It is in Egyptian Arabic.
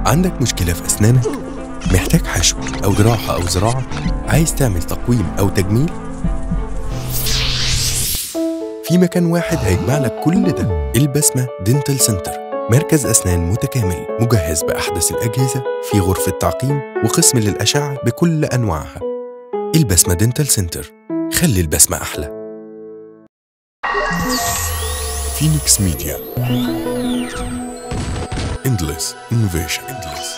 عندك مشكلة في أسنانك؟ محتاج حشو أو جراحة أو زراعة؟ عايز تعمل تقويم أو تجميل؟ في مكان واحد هيجمع لك كل ده البسمة دينتال سنتر مركز أسنان متكامل مجهز بأحدث الأجهزة في غرفة تعقيم وقسم للأشعة بكل أنواعها البسمة دينتال سنتر خلي البسمة أحلى فينيكس ميديا Endless Innovation Endless